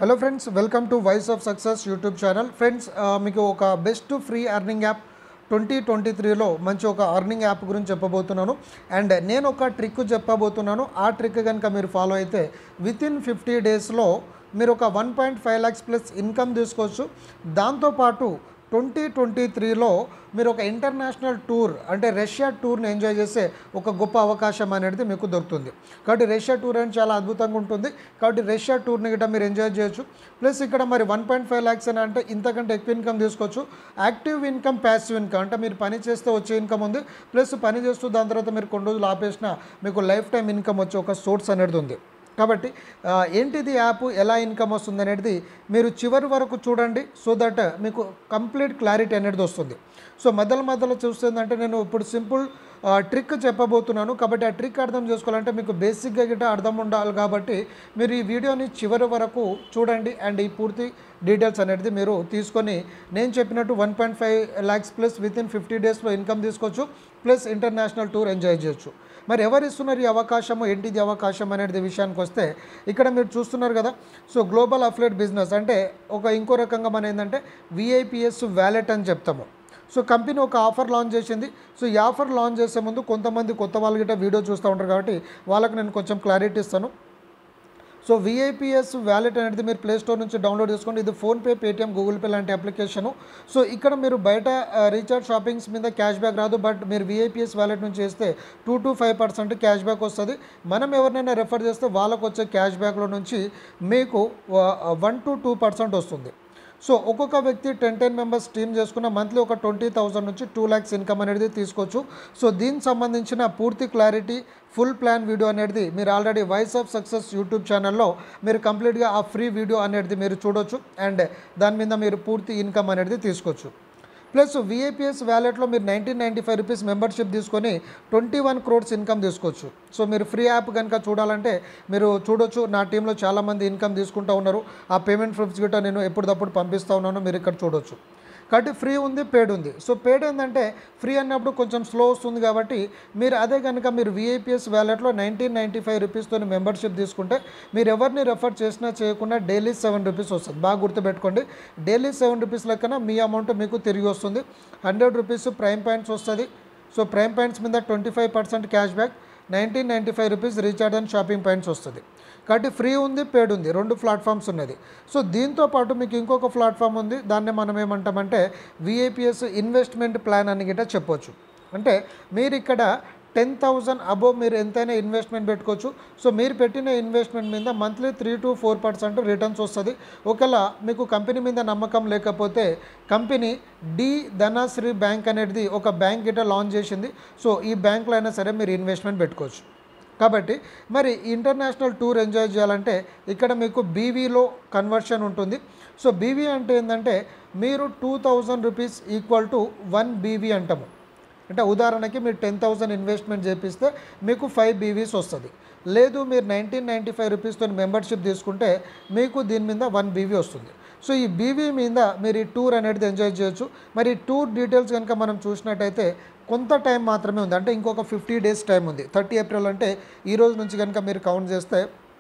hello friends welcome to Voice of success YouTube channel friends ah, మీకు ఒక best free earning app twenty twenty త్రీలో మంచి ఒక earning app గురించి చెప్పబోతున్నాను అండ్ నేను ఒక ట్రిక్ చెప్పబోతున్నాను ఆ ట్రిక్ కనుక మీరు ఫాలో అయితే విత్ ఇన్ ఫిఫ్టీ డేస్లో మీరు ఒక one point five lakhs plus income తీసుకోవచ్చు దాంతోపాటు ట్వంటీ ట్వంటీ త్రీలో మీరు ఒక ఇంటర్నేషనల్ టూర్ అంటే రష్యా టూర్ని ఎంజాయ్ చేసే ఒక గొప్ప అవకాశం అనేది మీకు దొరుకుతుంది కాబట్టి రష్యా టూర్ అనేది చాలా అద్భుతంగా ఉంటుంది కాబట్టి రష్యా టూర్ని గిట్ట మీరు ఎంజాయ్ చేయొచ్చు ప్లస్ ఇక్కడ మరి వన్ పాయింట్ ఫైవ్ ల్యాక్స్ అని అంటే ఇంతకంటే ఎక్కువ ఇన్కమ్ తీసుకోవచ్చు యాక్టివ్ ఇన్కమ్ ప్యాసివ్ ఇన్కమ్ అంటే మీరు పని చేస్తే వచ్చే ఇన్కమ్ ఉంది ప్లస్ పని చేస్తూ దాని తర్వాత మీరు కొన్ని రోజులు ఆపేసిన మీకు లైఫ్ టైం ఇన్కమ్ వచ్చే ఒక సోర్స్ అనేది ఉంది కాబట్టి ఆ, ఏంటిది యాప్ ఎలా ఇన్కమ్ వస్తుంది అనేది మీరు చివరి వరకు చూడండి సో దట్ మీకు కంప్లీట్ క్లారిటీ అనేది వస్తుంది సో మధ్యలో మధ్యలో చూస్తుందంటే నేను ఇప్పుడు సింపుల్ ట్రిక్ చెప్పబోతున్నాను కాబట్టి ఆ ట్రిక్ అర్థం చేసుకోవాలంటే మీకు బేసిక్గా గిట్ట అర్థం ఉండాలి కాబట్టి మీరు ఈ వీడియోని చివరి వరకు చూడండి అండ్ ఈ పూర్తి డీటెయిల్స్ అనేది మీరు తీసుకొని నేను చెప్పినట్టు one point five lakhs plus within fifty డేస్లో ఇన్కమ్ తీసుకోవచ్చు ప్లస్ ఇంటర్నేషనల్ టూర్ ఎంజాయ్ చేయొచ్చు మరి ఎవరు ఇస్తున్నారు ఈ అవకాశము ఏంటిది అవకాశం అనేది విషయానికి వస్తే ఇక్కడ మీరు చూస్తున్నారు కదా సో గ్లోబల్ అఫ్లెట్ బిజినెస్ అంటే ఒక ఇంకో రకంగా మన ఏంటంటే విఐపిఎస్ వ్యాలెట్ అని చెప్తాము సో కంపెనీ ఒక ఆఫర్ లాంచ్ చేసింది సో ఈ ఆఫర్ లాంచ్ చేసే ముందు కొంతమంది కొత్త వాళ్ళు గిట్ట వీడియో చూస్తూ ఉంటారు కాబట్టి వాళ్ళకి నేను కొంచెం క్లారిటీ ఇస్తాను సో విఐపిఎస్ వ్యాలెట్ అనేది మీరు ప్లే స్టోర్ నుంచి డౌన్లోడ్ చేసుకోండి ఇది ఫోన్పే పేటిఎం గూగుల్ పే లాంటి అప్లికేషను సో ఇక్కడ మీరు బయట రీఛార్జ్ షాపింగ్స్ మీద క్యాష్ బ్యాక్ రాదు బట్ మీరు విఐపిఎస్ వ్యాలెట్ నుంచి చేస్తే two to five percent cash back వస్తుంది మనం ఎవరినైనా రెఫర్ చేస్తే వాళ్ళకు వచ్చే క్యాష్ బ్యాక్లో నుంచి మీకు వన్ టు టూ పర్సెంట్ వస్తుంది సో ఒక్కొక్క వ్యక్తి టెన్ టెన్ మెంబర్స్ టీమ్ చేసుకున్న మంత్లీ ఒక ట్వంటీ థౌసండ్ నుంచి టూ ల్యాక్స్ ఇన్కమ్ అనేది తీసుకోవచ్చు సో దీనికి సంబంధించిన పూర్తి క్లారిటీ ఫుల్ ప్లాన్ వీడియో అనేది మీరు already Voice of success YouTube ఛానల్లో మీరు కంప్లీట్గా ఆ ఫ్రీ వీడియో అనేది మీరు చూడొచ్చు అండ్ దాని మీద మీరు పూర్తి ఇన్కమ్ అనేది తీసుకోవచ్చు ప్లస్ విఐపిఎస్ వ్యాలెట్లో మీరు nineteen ninety five rupees membership తీసుకొని ట్వంటీ వన్ క్రోడ్స్ ఇన్కమ్ తీసుకోవచ్చు సో మీరు ఫ్రీ యాప్ కనుక చూడాలంటే మీరు చూడొచ్చు నా టీంలో చాలామంది ఇన్కమ్ తీసుకుంటూ ఉన్నారు ఆ పేమెంట్ ప్రూఫ్స్ గిట్ట నేను ఎప్పటికప్పుడు పంపిస్తూ ఉన్నాను మీరు ఇక్కడ చూడొచ్చు కాబట్టి ఫ్రీ ఉంది పేడ్ ఉంది సో పేడ్ ఏంటంటే ఫ్రీ అన్నప్పుడు కొంచెం స్లో వస్తుంది కాబట్టి మీరు అదే కనుక మీరు విఐపిఎస్ వ్యాలెట్లో నైన్టీన్ నైంటీ ఫైవ్ రూపీస్తో మెంబర్షిప్ తీసుకుంటే మీరు ఎవరిని రెఫర్ చేసినా చేయకుండా డైలీ సెవెన్ రూపీస్ వస్తుంది బాగా గుర్తుపెట్టుకోండి డైలీ సెవెన్ రూపీస్ లెక్కన మీ అమౌంట్ మీకు తిరిగి వస్తుంది హండ్రెడ్ రూపీస్ ప్రైమ్ పాయింట్స్ వస్తుంది సో ప్రైమ్ పాయింట్స్ మీద twenty five percent cash back nineteen ninety five rupees recharge and shopping points వస్తుంది కాబట్టి ఫ్రీ ఉంది పేడ్ ఉంది రెండు ప్లాట్ఫామ్స్ ఉన్నది సో దీంతో పాటు మీకు ఇంకొక ప్లాట్ఫామ్ ఉంది దాన్ని మనం ఏమంటామంటే విఐపిఎస్ ఇన్వెస్ట్మెంట్ ప్లాన్ అని గిట్ట చెప్పొచ్చు అంటే మీరు ఇక్కడ టెన్ థౌజండ్ అబోవ్ మీరు ఎంతైనా ఇన్వెస్ట్మెంట్ పెట్టుకోవచ్చు సో మీరు పెట్టిన ఇన్వెస్ట్మెంట్ మీద monthly three to four percent returns వస్తుంది ఒకవేళ మీకు కంపెనీ మీద నమ్మకం లేకపోతే కంపెనీ డి ధనశ్రీ బ్యాంక్ అనేది ఒక బ్యాంక్ గిట్ట లాంచ్ చేసింది సో ఈ బ్యాంక్లో అయినా సరే మీరు ఇన్వెస్ట్మెంట్ పెట్టుకోవచ్చు కాబట్టి మరి ఇంటర్నేషనల్ టూర్ ఎంజాయ్ చేయాలంటే ఇక్కడ మీకు బీవీలో కన్వర్షన్ ఉంటుంది సో బీవీ అంటే ఏంటంటే మీరు two thousand rupees equal to one BV అంటాము అంటే ఉదాహరణకి మీరు టెన్ థౌసండ్ ఇన్వెస్ట్మెంట్ చేపిస్తే మీకు ఫైవ్ బీవీస్ వస్తుంది లేదు మీరు నైన్టీన్ నైంటీ ఫైవ్ రూపీస్తో మెంబర్షిప్ తీసుకుంటే మీకు దీని మీద వన్ బీవీ వస్తుంది సో ఈ బీవీ మీద మీరు ఈ టూర్ అనేది ఎంజాయ్ చేయొచ్చు మరి ఈ టూర్ డీటెయిల్స్ కనుక మనం చూసినట్టయితే కొంత టైం మాత్రమే ఉంది అంటే ఇంకొక ఫిఫ్టీ డేస్ టైం ఉంది థర్టీ ఏప్రిల్ అంటే ఈ రోజు నుంచి కనుక మీరు కౌంట్ చేస్తే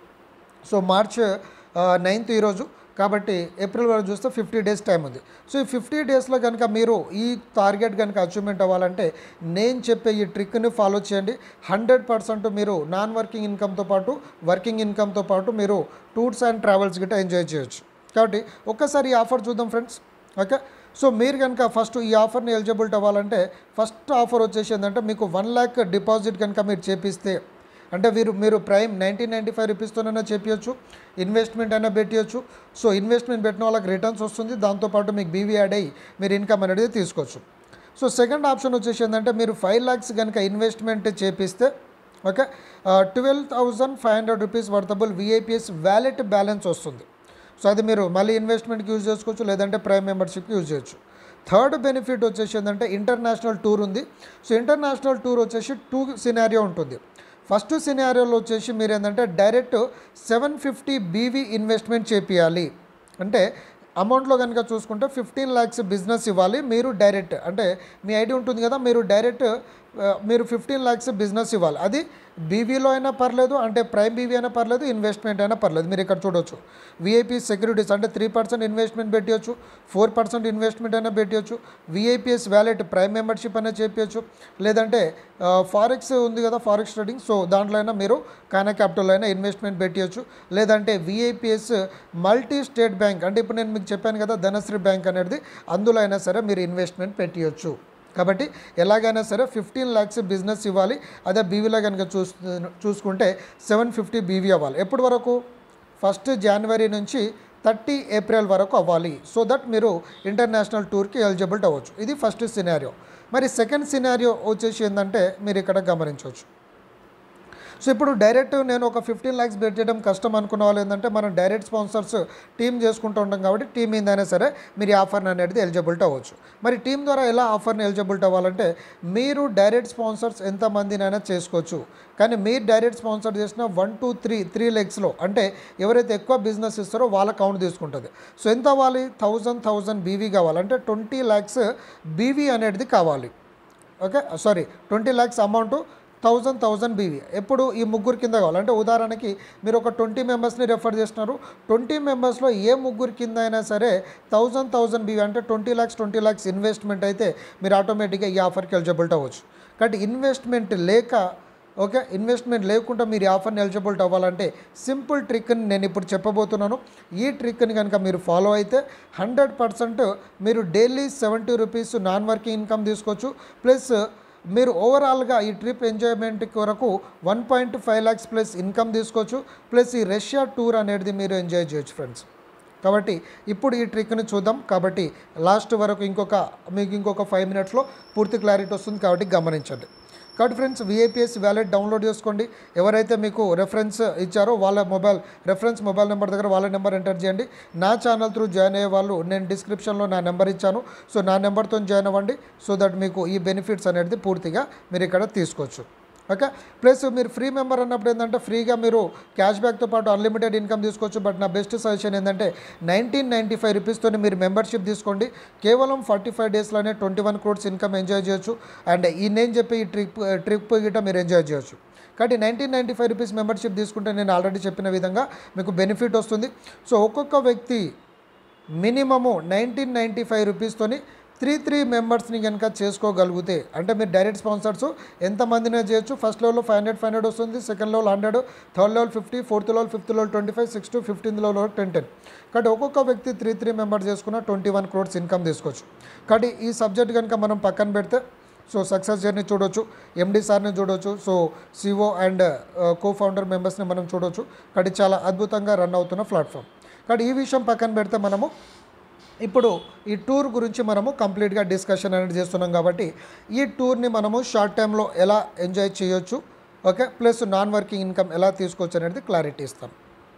సో మార్చ్ నైన్త్ ఈరోజు కాబట్టి ఏప్రిల్ వరకు చూస్తే ఫిఫ్టీ డేస్ టైం ఉంది సో ఈ ఫిఫ్టీ డేస్లో కనుక మీరు ఈ టార్గెట్ కనుక అచీవ్మెంట్ అవ్వాలంటే నేను చెప్పే ఈ ట్రిక్ని ఫాలో చేయండి హండ్రెడ్ పర్సెంట్ మీరు నాన్ వర్కింగ్ ఇన్కమ్తో పాటు వర్కింగ్ ఇన్కమ్తో పాటు మీరు టూర్స్ అండ్ ట్రావెల్స్ గిట్ట ఎంజాయ్ చేయొచ్చు కాబట్టి ఒక్కసారి ఈ ఆఫర్ చూద్దాం ఫ్రెండ్స్ ఓకే సో మీరు కనుక ఫస్ట్ ఈ ఆఫర్ని ఎలిజిబిలిటీ అవ్వాలంటే ఫస్ట్ ఆఫర్ వచ్చేసి ఏంటంటే మీకు వన్ ల్యాక్ డిపాజిట్ కనుక మీరు చేపిస్తే అంటే మీరు మీరు ప్రైమ్ నైన్టీన్ నైంటీ ఫైవ్ రూపీస్తోనైనా చేపించచ్చు ఇన్వెస్ట్మెంట్ అయినా పెట్టవచ్చు సో ఇన్వెస్ట్మెంట్ పెట్టిన వాళ్ళకి రిటర్న్స్ వస్తుంది దాంతోపాటు మీకు బీవీ యాడ్ అయ్యి మీరు ఇన్కమ్ అనేది తీసుకోవచ్చు సో సెకండ్ ఆప్షన్ వచ్చేసి ఏంటంటే మీరు ఫైవ్ ల్యాక్స్ కనుక ఇన్వెస్ట్మెంట్ చేపిస్తే okay twelve thousand five hundred rupees worthable VIPS wallet balance వస్తుంది సో అది మీరు మళ్ళీ ఇన్వెస్ట్మెంట్కి యూజ్ చేసుకోవచ్చు లేదంటే ప్రైమ్ మెంబర్షిప్కి యూజ్ చేయొచ్చు థర్డ్ బెనిఫిట్ వచ్చేసి ఏంటంటే ఇంటర్నేషనల్ టూర్ ఉంది సో ఇంటర్నేషనల్ టూర్ వచ్చేసి టూ సినారియో ఉంటుంది ఫస్ట్ సినారియోలో వచ్చేసి మీరు ఏంటంటే direct seven fifty BV investment చేపియాలి అంటే అమౌంట్లో కనుక చూసుకుంటే ఫిఫ్టీన్ ల్యాక్స్ బిజినెస్ ఇవ్వాలి మీరు డైరెక్ట్ అంటే మీ ఐడి ఉంటుంది కదా మీరు డైరెక్ట్ ఆ, మీరు ఫిఫ్టీన్ ల్యాక్స్ బిజినెస్ ఇవ్వాలి అది బీవీలో అయినా పర్లేదు అంటే ప్రైమ్ బీవీ అయినా పర్లేదు ఇన్వెస్ట్మెంట్ అయినా పర్లేదు మీరు ఇక్కడ చూడొచ్చు విఐపి సెక్యూరిటీస్ అంటే త్రీ పర్సెంట్ ఇన్వెస్ట్మెంట్ పెట్టవచ్చు ఫోర్ పర్సెంట్ ఇన్వెస్ట్మెంట్ అయినా పెట్టవచ్చు విఐపిఎస్ వ్యాలెట్ ప్రైమ్ మెంబర్షిప్ అయినా చేపించచ్చు లేదంటే ఫారెక్స్ ఉంది కదా ఫారెక్స్ ట్రేడింగ్ సో దాంట్లో అయినా మీరు కానా క్యాపిటల్ అయినా ఇన్వెస్ట్మెంట్ పెట్టవచ్చు లేదంటే విఐపిఎస్ మల్టీ స్టేట్ బ్యాంక్ అంటే ఇప్పుడు నేను మీకు చెప్పాను కదా ధనశ్రీ బ్యాంక్ అనేది అందులో అయినా సరే మీరు ఇన్వెస్ట్మెంట్ పెట్టవచ్చు కాబట్టి ఎలాగైనా సరే ఫిఫ్టీన్ ల్యాక్స్ బిజినెస్ ఇవ్వాలి అదే బీవీలో కనుక చూస్ చూసుకుంటే సెవెన్ ఫిఫ్టీ బీవీ అవ్వాలి ఎప్పటి వరకు ఫస్ట్ జనవరి నుంచి థర్టీ ఏప్రిల్ వరకు అవ్వాలి సో దట్ మీరు ఇంటర్నేషనల్ టూర్కి ఎలిజిబిలిటీ అవ్వచ్చు ఇది ఫస్ట్ సినారియో మరి సెకండ్ సినారియో వచ్చేసి ఏంటంటే మీరు ఇక్కడ గమనించవచ్చు సో ఇప్పుడు డైరెక్ట్ నేను ఒక ఫిఫ్టీన్ ల్యాక్స్ బెట్ చేయడం కష్టం అనుకున్న వాళ్ళు ఏంటంటే మనం డైరెక్ట్ స్పాన్సర్స్ టీమ్ చేసుకుంటూ ఉంటాం కాబట్టి టీం ఏందైనా సరే మీరు ఈ ఆఫర్ని అనేది ఎలిజిబిలిటీ అవ్వచ్చు మరి టీం ద్వారా ఎలా ఆఫర్ని ఎలిజిబిలిటీ అవ్వాలంటే మీరు డైరెక్ట్ స్పాన్సర్స్ ఎంతమందినైనా చేసుకోవచ్చు కానీ మీరు డైరెక్ట్ స్పాన్సర్ చేసిన వన్ టూ త్రీ త్రీ లెగ్స్లో అంటే ఎవరైతే ఎక్కువ బిజినెస్ ఇస్తారో వాళ్ళ కౌంట్ తీసుకుంటుంది సో ఎంత అవ్వాలి థౌజండ్ థౌజండ్ బీవీ కావాలి అంటే ట్వంటీ ల్యాక్స్ బీవీ అనేది కావాలి okay sorry twenty lakhs amount thousand thousand BV ఎప్పుడు ఈ ముగ్గురు కింద కావాలి అంటే ఉదాహరణకి మీరు ఒక ట్వంటీ మెంబర్స్ని రెఫర్ చేస్తున్నారు ట్వంటీ మెంబర్స్లో ఏ ముగ్గురు కింద అయినా సరే థౌజండ్ థౌజండ్ బీవీ అంటే twenty lakhs twenty lakhs investment అయితే మీరు ఆటోమేటిక్గా ఈ ఆఫర్కి ఎలిజిబిలిటీ అవ్వచ్చు కాబట్టి ఇన్వెస్ట్మెంట్ లేక ఓకే ఇన్వెస్ట్మెంట్ లేకుండా మీరు ఈ ఆఫర్ని ఎలిజిబిలిటీ అవ్వాలంటే సింపుల్ ట్రిక్ని నేను ఇప్పుడు చెప్పబోతున్నాను ఈ ట్రిక్ని కనుక మీరు ఫాలో అయితే హండ్రెడ్ పర్సెంట్ మీరు daily seventy rupees non working income తీసుకోవచ్చు ప్లస్ మీరు ఓవరాల్గా ఈ ట్రిప్ ఎంజాయ్మెంట్ కొరకు one point five lakhs plus income తీసుకోవచ్చు ప్లస్ ఈ రష్యా టూర్ అనేది మీరు ఎంజాయ్ చేయొచ్చు ఫ్రెండ్స్ కాబట్టి ఇప్పుడు ఈ ట్రిక్ని చూద్దాం కాబట్టి లాస్ట్ వరకు ఇంకొక మీకు ఇంకొక ఫైవ్ మినిట్స్లో పూర్తి క్లారిటీ వస్తుంది కాబట్టి గమనించండి కాబట్టి ఫ్రెండ్స్ విఐపిఎస్ వ్యాలెట్ డౌన్లోడ్ చేసుకోండి ఎవరైతే మీకు రెఫరెన్స్ ఇచ్చారో వాళ్ళ మొబైల్ రెఫరెన్స్ మొబైల్ నెంబర్ దగ్గర వాళ్ళ నెంబర్ ఎంటర్ చేయండి నా ఛానల్ త్రూ జాయిన్ అయ్యే వాళ్ళు నేను డిస్క్రిప్షన్లో నా నెంబర్ ఇచ్చాను సో నా నెంబర్తో జాయిన్ అవ్వండి సో దట్ మీకు ఈ బెనిఫిట్స్ అనేది పూర్తిగా మీరు ఇక్కడ తీసుకోవచ్చు ఓకే ప్లస్ మీరు ఫ్రీ మెంబర్ అన్నప్పుడు ఏంటంటే ఫ్రీగా మీరు క్యాష్ బ్యాక్తో పాటు అన్లిమిటెడ్ ఇన్కమ్ తీసుకోవచ్చు బట్ నా బెస్ట్ సజెషన్ ఏంటంటే నైన్టీన్ నైంటీ ఫైవ్ రూపీస్తో మీరు మెంబర్షిప్ తీసుకోండి కేవలం ఫార్టీ ఫైవ్ డేస్లోనే twenty one crores income enjoy చేయొచ్చు అండ్ ఈ నేను చెప్పి ఈ ట్రిప్ ట్రిప్ గిట్ట మీరు ఎంజాయ్ చేయొచ్చు కాబట్టి nineteen ninety five rupees membership తీసుకుంటే నేను ఆల్రెడీ చెప్పిన విధంగా మీకు బెనిఫిట్ వస్తుంది సో ఒక్కొక్క వ్యక్తి మినిమము నైన్టీన్ నైంటీ ఫైవ్ రూపీస్తోని త్రీ త్రీ మెంబర్స్ని కనుక చేసుకోగలిగితే అంటే మీరు డైరెక్ట్ స్పాన్సర్స్ ఎంతమందినే చేయొచ్చు ఫస్ట్ లెవెల్లో ఫైవ్ హండ్రెడ్ ఫైవ్ హండ్రెడ్ వస్తుంది second level hundred third level fifty fourth level fifth level twenty five sixth fifteenth level ten ten కాబట్టి ఒక్కొక్క వ్యక్తి త్రీ త్రీ మెంబర్స్ చేసుకున్న ట్వంటీ వన్ క్రోడ్స్ ఇన్కమ్ తీసుకోవచ్చు కాబట్టి ఈ సబ్జెక్ట్ కనుక మనం పక్కన పెడితే సో సక్సెస్ జర్నీ చూడొచ్చు ఎండి సార్ని చూడొచ్చు so CEO and co founder మెంబర్స్ని మనం చూడొచ్చు కాబట్టి చాలా అద్భుతంగా రన్ అవుతున్న ప్లాట్ఫామ్ కాబట్టి ఈ విషయం పక్కన పెడితే మనము ఇప్పుడు ఈ టూర్ గురించి మనము కంప్లీట్గా డిస్కషన్ అనేది చేస్తున్నాం కాబట్టి ఈ టూర్ని మనము షార్ట్ టైంలో ఎలా ఎంజాయ్ చేయొచ్చు okay plus non working income ఎలా తీసుకోవచ్చు అనేది క్లారిటీ ఇస్తాం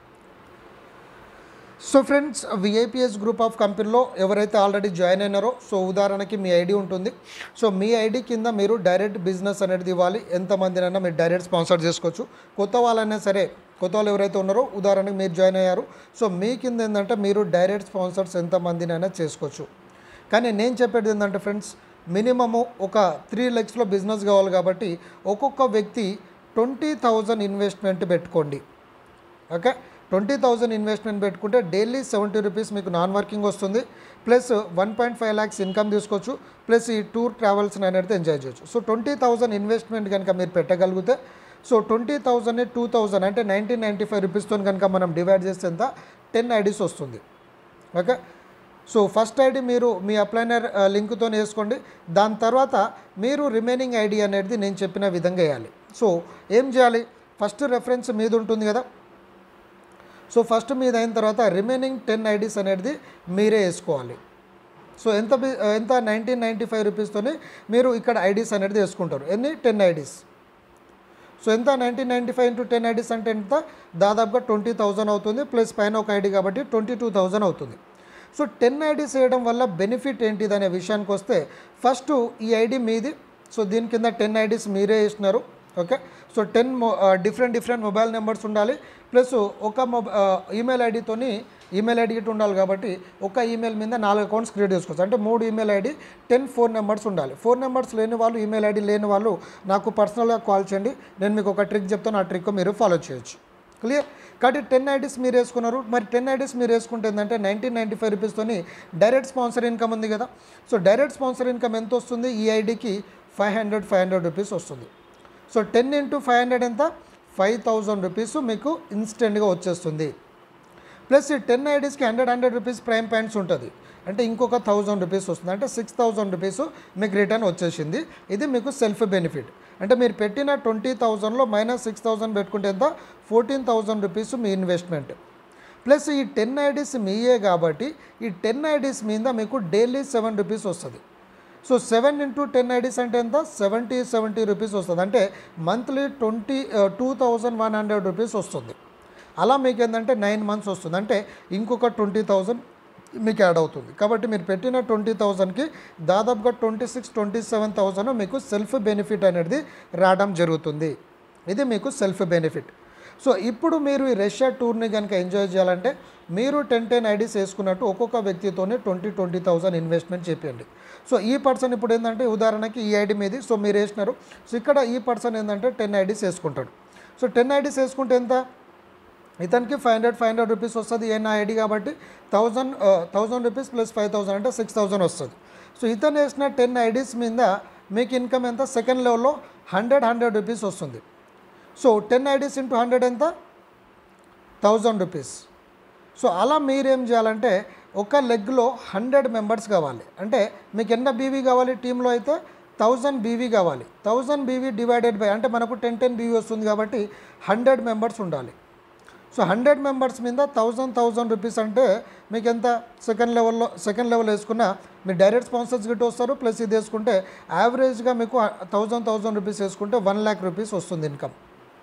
so friends VIPS group of కంపెనీలో ఎవరైతే ఆల్రెడీ జాయిన్ అయినారో సో ఉదాహరణకి మీ ఐడి ఉంటుంది సో మీ ఐడి కింద మీరు డైరెక్ట్ బిజినెస్ అనేది ఇవ్వాలి ఎంతమందినైనా మీరు డైరెక్ట్ స్పాన్సర్ చేసుకోవచ్చు కొత్త వాళ్ళైనా సరే కొత్త వాళ్ళు ఎవరైతే ఉన్నారో ఉదాహరణకి మీరు జాయిన్ అయ్యారు సో మీ కింద ఏంటంటే మీరు డైరెక్ట్ స్పాన్సర్స్ ఎంతమందినైనా చేసుకోవచ్చు కానీ నేను చెప్పేది ఏంటంటే ఫ్రెండ్స్ మినిమము ఒక త్రీ లెక్స్లో బిజినెస్ కావాలి కాబట్టి ఒక్కొక్క వ్యక్తి ట్వంటీ థౌజండ్ ఇన్వెస్ట్మెంట్ పెట్టుకోండి ఓకే ట్వంటీ థౌజండ్ ఇన్వెస్ట్మెంట్ పెట్టుకుంటే డైలీ సెవెంటీ రూపీస్ మీకు నాన్ వర్కింగ్ వస్తుంది plus one point five lakhs income తీసుకోవచ్చు ప్లస్ ఈ టూర్ ట్రావెల్స్ అనేది ఎంజాయ్ చేయొచ్చు సో ట్వంటీ థౌజండ్ ఇన్వెస్ట్మెంట్ కనుక మీరు పెట్టగలిగితే so twenty thousand two thousand అంటే నైన్టీన్ నైంటీ ఫైవ్ రూపీస్తో కనుక మనం డివైడ్ చేస్తే ఎంత టెన్ ఐడీస్ వస్తుంది ఓకే సో ఫస్ట్ ఐడి మీరు మీ అప్లైనర్ లింక్తో వేసుకోండి దాని తర్వాత మీరు రిమైనింగ్ ఐడి అనేది నేను చెప్పిన విధంగా వేయాలి సో ఏం చేయాలి ఫస్ట్ రెఫరెన్స్ మీద ఉంటుంది కదా సో ఫస్ట్ మీద అయిన తర్వాత రిమైనింగ్ టెన్ ఐడీస్ అనేది మీరే వేసుకోవాలి సో ఎంత బి- ఎంత నైన్టీన్ నైంటీ ఫైవ్ రూపీస్తోనే మీరు ఇక్కడ ఐడీస్ అనేది వేసుకుంటారు ఎన్ని టెన్ ఐడీస్ సో ఎంత nineteen ninety five into ten IDs అంటే ఎంత దాదాపుగా ట్వంటీ థౌజండ్ అవుతుంది ప్లస్ పైన ఒక ఐడి కాబట్టి ట్వంటీ టూ థౌజండ్ అవుతుంది సో టెన్ ఐడీస్ వేయడం వల్ల బెనిఫిట్ ఏంటిది అనే విషయానికి వస్తే ఫస్ట్ ఈ ఐడి మీది సో దీని కింద టెన్ ఐడీస్ మీరే వేసినారు okay so ten different different mobile numbers ఉండాలి ప్లస్ ఒక మొబ ఈమెయిల్ ఐడితోని ఈమెయిల్ ఐడి ఇటు ఉండాలి కాబట్టి ఒక ఈమెయిల్ మీద నాలుగు అకౌంట్స్ క్రియేట్ చేసుకోవచ్చు అంటే మూడు email ID ten phone numbers ఉండాలి ఫోన్ నెంబర్స్ లేని వాళ్ళు ఈమెయిల్ ఐడి లేని వాళ్ళు నాకు పర్సనల్గా కాల్ చేయండి నేను మీకు ఒక ట్రిక్ చెప్తాను ఆ ట్రిక్ మీరు ఫాలో చేయొచ్చు క్లియర్ కాబట్టి టెన్ ఐడీస్ మీరు వేసుకున్నారు మరి టెన్ ఐడీస్ మీరు వేసుకుంటే ఏంటంటే నైన్టీన్ నైంటీ ఫైవ్ రూపీస్తోని డైరెక్ట్ స్పాన్సర్ ఇన్కమ్ ఉంది కదా సో డైరెక్ట్ స్పాన్సర్ ఇన్కమ్ ఎంత వస్తుంది ఈ ఐడికి five hundred five hundred rupees వస్తుంది so ten into five hundred ఎంత ఫైవ్ థౌజండ్ రూపీస్ మీకు ఇన్స్టెంట్గా వచ్చేస్తుంది ప్లస్ ఈ టెన్ ఐడీస్కి hundred hundred rupees prime points ఉంటుంది అంటే ఇంకొక థౌజండ్ రూపీస్ వస్తుంది అంటే సిక్స్ థౌజండ్ రూపీస్ మీకు రిటర్న్ వచ్చేసింది ఇది మీకు సెల్ఫ్ బెనిఫిట్ అంటే మీరు పెట్టిన ట్వంటీ థౌజండ్లో మైనస్ సిక్స్ థౌజండ్ పెట్టుకుంటే ఎంత ఫోర్టీన్ థౌజండ్ రూపీస్ మీ ఇన్వెస్ట్మెంట్ ప్లస్ ఈ టెన్ ఐడీస్ మీయే కాబట్టి ఈ టెన్ ఐడీస్ మీద మీకు డైలీ సెవెన్ రూపీస్ వస్తుంది so seven into ten IDs అంటే ఎంత సెవెంటీ సెవెంటీ రూపీస్ వస్తుంది అంటే monthly twenty two thousand one hundred rupees వస్తుంది అలా మీకు ఏంటంటే నైన్ మంత్స్ వస్తుంది అంటే ఇంకొక ట్వంటీ థౌజండ్ మీకు యాడ్ అవుతుంది కాబట్టి మీరు పెట్టిన ట్వంటీ థౌజండ్కి దాదాపుగా twenty six twenty seven thousand మీకు సెల్ఫ్ బెనిఫిట్ అనేది రావడం జరుగుతుంది ఇది మీకు సెల్ఫ్ బెనిఫిట్ సో ఇప్పుడు మీరు ఈ రష్యా టూర్ని కనుక ఎంజాయ్ చేయాలంటే మీరు టెన్ టెన్ ఐడీస్ వేసుకున్నట్టు ఒక్కొక్క వ్యక్తితోనే ట్వంటీ ట్వంటీ థౌసండ్ ఇన్వెస్ట్మెంట్ చెప్పండి సో ఈ పర్సన్ ఇప్పుడు ఏంటంటే ఉదాహరణకి ఈ ఐడి మీది సో మీరు వేసినారు సో ఇక్కడ ఈ పర్సన్ ఏంటంటే టెన్ ఐడీస్ వేసుకుంటాడు సో టెన్ ఐడీస్ వేసుకుంటే ఎంత ఇతనికి five hundred five hundred rupees వస్తుంది ఏ నా ఐడి కాబట్టి thousand thousand rupees plus five thousand అంటే సిక్స్ థౌసండ్ వస్తుంది సో ఇతను వేసిన టెన్ ఐడీస్ మీద మీకు ఇన్కమ్ ఎంత సెకండ్ లెవెల్లో హండ్రెడ్ హండ్రెడ్ రూపీస్ వస్తుంది so ten IDs into hundred ఎంత థౌజండ్ రూపీస్ సో అలా మీరేం చేయాలంటే ఒక లెగ్లో హండ్రెడ్ మెంబర్స్ కావాలి అంటే మీకు ఎన్న బీవీ కావాలి టీంలో అయితే థౌజండ్ బీవీ కావాలి థౌజండ్ బీవీ డివైడెడ్ బై అంటే మనకు టెన్ టెన్ బీవీ వస్తుంది కాబట్టి హండ్రెడ్ మెంబర్స్ ఉండాలి సో హండ్రెడ్ మెంబర్స్ మీద థౌజండ్ థౌజండ్ రూపీస్ అంటే మీకు ఎంత సెకండ్ లెవెల్లో సెకండ్ లెవెల్ వేసుకున్నా మీరు డైరెక్ట్ స్పాన్సర్స్ గిట్ వస్తారు ప్లస్ ఇది వేసుకుంటే యావరేజ్గా మీకు థౌజండ్ థౌజండ్ రూపీస్ వేసుకుంటే వన్ ల్యాక్ రూపీస్ వస్తుంది ఇన్కమ్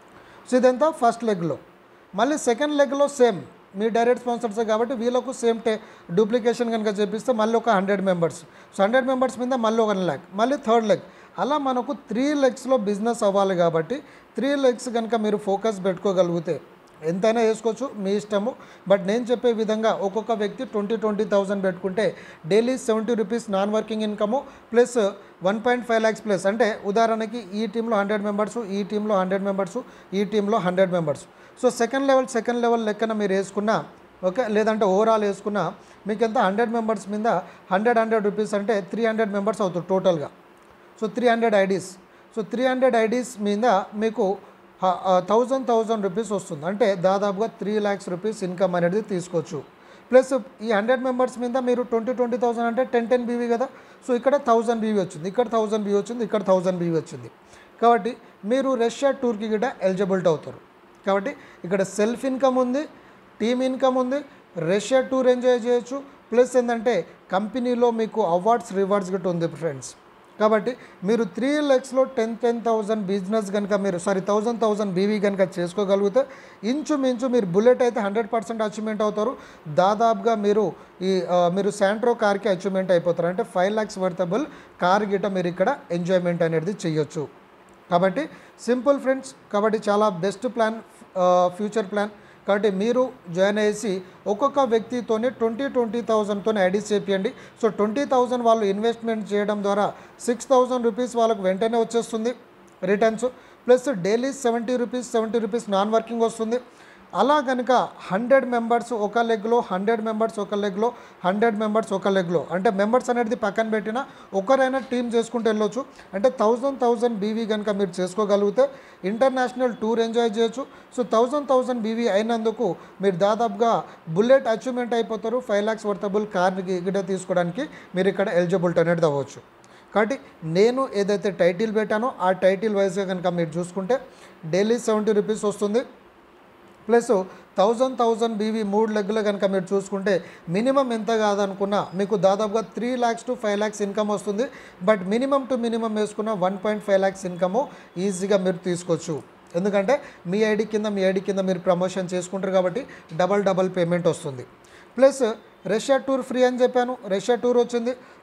సో ఇదంతా ఫస్ట్ లెగ్లో మళ్ళీ సెకండ్ లెగ్లో సేమ్ మీ డైరెక్ట్ స్పాన్సర్స్ కాబట్టి వీళ్ళకు సేమ్ టే డూప్లికేషన్ కనుక చేపిస్తే మళ్ళీ ఒక hundred members so hundred members మీద మళ్ళీ ఒక ల్యాక్ మళ్ళీ థర్డ్ లెగ్ అలా మనకు త్రీ లెగ్స్లో బిజినెస్ అవ్వాలి కాబట్టి త్రీ లెగ్స్ కనుక మీరు ఫోకస్ పెట్టుకోగలిగితే ఎంతైనా వేసుకోవచ్చు మీ ఇష్టము బట్ నేను చెప్పే విధంగా ఒక్కొక్క వ్యక్తి ట్వంటీ ట్వంటీ థౌసండ్ పెట్టుకుంటే daily seventy rupees non working income plus one point five lakhs plus అంటే ఉదాహరణకి ఈ టీంలో హండ్రెడ్ మెంబర్స్ ఈ టీంలో హండ్రెడ్ మెంబర్స్ ఈ టీంలో hundred members so second level second level లెక్కన మీరు వేసుకున్నా ఓకే లేదంటే ఓవరాల్ వేసుకున్నా మీకు ఎంత హండ్రెడ్ మెంబర్స్ మీద హండ్రెడ్ హండ్రెడ్ రూపీస్ అంటే త్రీ హండ్రెడ్ మెంబర్స్ అవుతుంది టోటల్గా so three hundred IDs so three hundred IDs మీద మీకు థౌజండ్ థౌజండ్ రూపీస్ వస్తుంది అంటే దాదాపుగా త్రీ ల్యాక్స్ రూపీస్ ఇన్కమ్ అనేది తీసుకోవచ్చు ప్లస్ ఈ హండ్రెడ్ మెంబర్స్ మీద మీరు ట్వంటీ ట్వంటీ థౌసండ్ అంటే టెన్ టెన్ బీవీ కదా సో ఇక్కడ థౌజండ్ బీవీ వచ్చింది ఇక్కడ థౌజండ్ బీవీ వచ్చింది ఇక్కడ థౌజండ్ బీవీ వచ్చింది కాబట్టి మీరు రష్యా టూర్కి కూడా ఎలిజిబిలిటీ అవుతారు కాబట్టి ఇక్కడ సెల్ఫ్ ఇన్కమ్ ఉంది టీమ్ ఇన్కమ్ ఉంది రష్యా టూర్ ఎంజాయ్ చేయొచ్చు ప్లస్ ఏంటంటే కంపెనీలో మీకు అవార్డ్స్ రివార్డ్స్ గట్రా ఉంది ఫ్రెండ్స్ కాబట్టి మీరు త్రీ ల్యాక్స్లో టెన్ టెన్ థౌజండ్ బిజినెస్ కనుక మీరు సారీ థౌజండ్ థౌజండ్ బీవీ కనుక చేసుకోగలిగితే ఇంచుమించు మీరు బుల్లెట్ అయితే హండ్రెడ్ పర్సెంట్ అచీవ్మెంట్ అవుతారు దాదాపుగా మీరు ఈ ఆ, మీరు శాంట్రో కార్కి అచీవ్మెంట్ అయిపోతారు అంటే ఫైవ్ ల్యాక్స్ వర్తబుల్ కార్ గిట మీరు ఇక్కడ ఎంజాయ్మెంట్ అనేది చేయొచ్చు కాబట్టి సింపుల్ ఫ్రెండ్స్ కాబట్టి చాలా బెస్ట్ ప్లాన్ ఫ్యూచర్ ప్లాన్ కాబట్టి మీరు జాయిన్ అయ్యేసి ఒక్కొక్క వ్యక్తితోనే ట్వంటీ ట్వంటీ థౌజండ్తో ఐడీస్ చేపియండి సో ట్వంటీ థౌజండ్ వాళ్ళు ఇన్వెస్ట్మెంట్ చేయడం ద్వారా సిక్స్ థౌజండ్ రూపీస్ వాళ్ళకు వెంటనే వచ్చేస్తుంది returns plus daily seventy rupees seventy rupees non working వస్తుంది అలా కనుక హండ్రెడ్ మెంబర్స్ ఒక లెగ్లో హండ్రెడ్ మెంబర్స్ ఒక లెగ్లో హండ్రెడ్ మెంబర్స్ ఒక లెగ్లో అంటే మెంబర్స్ అనేది పక్కన పెట్టినా ఒకరైనా టీం చేసుకుంటూ వెళ్ళొచ్చు అంటే థౌజండ్ థౌజండ్ బీవీ కనుక మీరు చేసుకోగలిగితే ఇంటర్నేషనల్ టూర్ ఎంజాయ్ చేయొచ్చు సో థౌజండ్ థౌజండ్ బీవీ అయినందుకు మీరు దాదాపుగా బుల్లెట్ అచీవ్మెంట్ అయిపోతారు ఫైవ్ ల్యాక్స్ వర్తబుల్ కార్ గిట తీసుకోవడానికి మీరు ఇక్కడ ఎలిజిబిలిటీ అనేది అవ్వచ్చు కాబట్టి నేను ఏదైతే టైటిల్ పెట్టానో ఆ టైటిల్ వైజ్గా కనుక మీరు చూసుకుంటే డైలీ సెవెంటీ రూపీస్ వస్తుంది ప్లస్ థౌజండ్ థౌజండ్ బీవీ మూడు లెగ్గులు కనుక మీరు చూసుకుంటే మినిమం ఎంత కాదనుకున్నా మీకు దాదాపుగా three lakhs to five lakhs income వస్తుంది బట్ మినిమం టు మినిమం వేసుకున్న one point five lakhs income ఈజీగా మీరు తీసుకోవచ్చు ఎందుకంటే మీ ఐడి కింద మీ ఐడి కింద మీరు ప్రమోషన్ చేసుకుంటారు కాబట్టి డబల్ డబల్ పేమెంట్ వస్తుంది ప్లస్ రష్యా టూర్ ఫ్రీ అని చెప్పాను రష్యా టూర్ వచ్చింది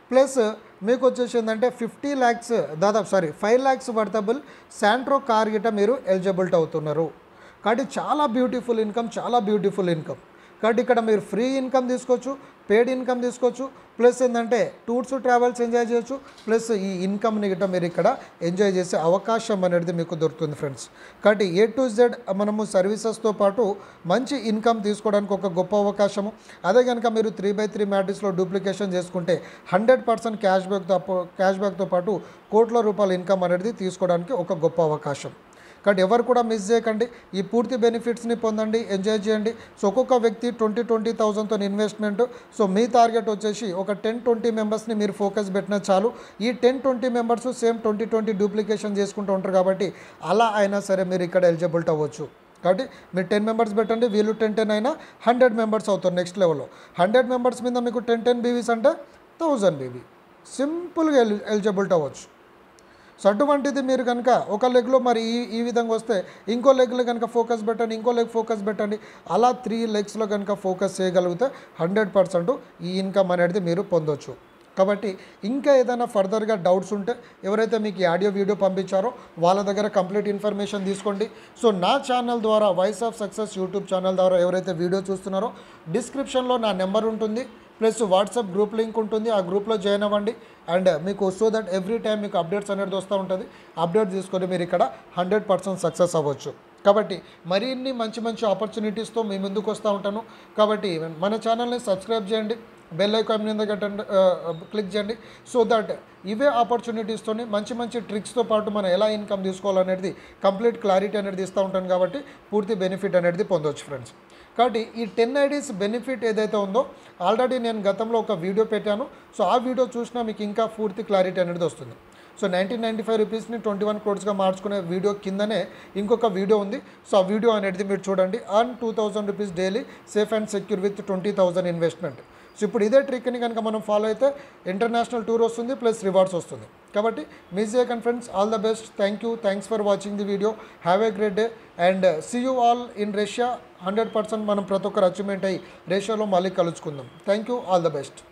ప్లస్ మీకు వచ్చేసి ఏంటంటే ఫిఫ్టీ ల్యాక్స్ దాదాపు sorry five lakhs worthable Santro car గిట మీరు ఎలిజిబిలిటీ అవుతున్నారు కాబట్టి చాలా బ్యూటిఫుల్ ఇన్కమ్ చాలా బ్యూటిఫుల్ ఇన్కమ్ కాబట్టి ఇక్కడ మీరు ఫ్రీ ఇన్కమ్ తీసుకోవచ్చు పేడ్ ఇన్కమ్ తీసుకోవచ్చు ప్లస్ ఏంటంటే టూర్స్ ట్రావెల్స్ ఎంజాయ్ చేయొచ్చు ప్లస్ ఈ ఇన్కమ్ని గిట్ట మీరు ఇక్కడ ఎంజాయ్ చేసే అవకాశం అనేది మీకు దొరుకుతుంది ఫ్రెండ్స్ కాబట్టి ఏ టు జెడ్ మనము సర్వీసెస్తో పాటు మంచి ఇన్కమ్ తీసుకోవడానికి ఒక గొప్ప అవకాశము అదే కనుక మీరు త్రీ బై త్రీ మ్యాట్రిక్స్లో డూప్లికేషన్ చేసుకుంటే హండ్రెడ్ పర్సెంట్ క్యాష్ బ్యాక్తో క్యాష్ బ్యాక్తో పాటు కోట్ల రూపాయల ఇన్కమ్ అనేది తీసుకోవడానికి ఒక గొప్ప అవకాశం కాబట్టి ఎవరు కూడా మిస్ చేయకండి ఈ పూర్తి బెనిఫిట్స్ని పొందండి ఎంజాయ్ చేయండి సో ఒక్కొక్క వ్యక్తి ట్వంటీ ట్వంటీ థౌసండ్తో ఇన్వెస్ట్మెంట్ సో మీ టార్గెట్ వచ్చేసి ఒక టెన్ ట్వంటీ మెంబర్స్ని మీరు ఫోకస్ పెట్టినా చాలు ఈ ten twenty members same twenty twenty duplication చేసుకుంటూ ఉంటారు కాబట్టి అలా అయినా సరే మీరు ఇక్కడ ఎలిజిబిలిటీ అవ్వచ్చు కాబట్టి మీరు టెన్ మెంబర్స్ పెట్టండి వీళ్ళు టెన్ టెన్ అయినా హండ్రెడ్ మెంబర్స్ అవుతారు నెక్స్ట్ లెవెల్లో హండ్రెడ్ మెంబర్స్ మీద మీకు టెన్ టెన్ బీవీస్ అంటే థౌజండ్ బీవీ సింపుల్గా ఎలి ఎలిజిబిలిటీ అవ్వచ్చు సో అటువంటిది మీరు కనుక ఒక లెగ్లో మరి ఈ ఈ విధంగా వస్తే ఇంకో లెగ్లో కనుక ఫోకస్ పెట్టండి ఇంకో లెగ్ ఫోకస్ పెట్టండి అలా త్రీ లెగ్స్లో కనుక ఫోకస్ చేయగలిగితే హండ్రెడ్ పర్సెంట్ ఈ ఇన్కమ్ అనేది మీరు పొందొచ్చు కాబట్టి ఇంకా ఏదైనా ఫర్దర్గా డౌట్స్ ఉంటే ఎవరైతే మీకు ఈ ఆడియో వీడియో పంపించారో వాళ్ళ దగ్గర కంప్లీట్ ఇన్ఫర్మేషన్ తీసుకోండి సో నా ఛానల్ ద్వారా voice of success YouTube channel ద్వారా ఎవరైతే వీడియో చూస్తున్నారో డిస్క్రిప్షన్లో నా నెంబర్ ఉంటుంది ప్లస్ వాట్సాప్ గ్రూప్ లింక్ ఉంటుంది ఆ గ్రూప్లో జాయిన్ అవ్వండి అండ్ మీకు సో దట్ ఎవ్రీ టైం మీకు అప్డేట్స్ అనేది వస్తూ ఉంటుంది అప్డేట్ తీసుకొని మీరు ఇక్కడ హండ్రెడ్ పర్సెంట్ సక్సెస్ అవ్వచ్చు కాబట్టి మరిన్ని మంచి మంచి ఆపర్చునిటీస్తో మీ ముందుకు వస్తూ ఉంటాను కాబట్టి మన ఛానల్ని సబ్స్క్రైబ్ చేయండి బెల్ ఐకాన్ మీద గట్టండి క్లిక్ చేయండి సో దట్ ఇవే ఆపర్చునిటీస్తోని మంచి మంచి ట్రిక్స్తో పాటు మనం ఎలా ఇన్కమ్ తీసుకోవాలనేది కంప్లీట్ క్లారిటీ అనేది ఇస్తూ ఉంటాను కాబట్టి పూర్తి బెనిఫిట్ అనేది పొందవచ్చు ఫ్రెండ్స్ కాబట్టి ఈ టెన్ ఐడీస్ బెనిఫిట్ ఏదైతే ఉందో ఆల్రెడీ నేను గతంలో ఒక వీడియో పెట్టాను సో ఆ వీడియో చూసినా మీకు ఇంకా పూర్తి క్లారిటీ అనేది వస్తుంది సో నైన్టీన్ నైంటీ ఫైవ్ రూపీస్ని ట్వంటీ వన్ క్రోడ్స్గా మార్చుకునే వీడియో కిందనే ఇంకొక వీడియో ఉంది సో ఆ వీడియో అనేది మీరు చూడండి earn two thousand rupees daily safe and secure with twenty thousand investment so ఇప్పుడు ఇదే ట్రిక్ని కనుక మనం ఫాలో అయితే ఇంటర్నేషనల్ టూర్ వస్తుంది ప్లస్ రివార్డ్స్ వస్తుంది కాబట్టి మిస్ చేయకండి friends all the best thank you thanks for watching the video have a great day and see you all in Russia hundred percent మనం ప్రతి ఒక్కరు అచీవ్మెంట్ అయ్యి రేషియోలో మళ్ళీ కలుసుకుందాం thank you all the best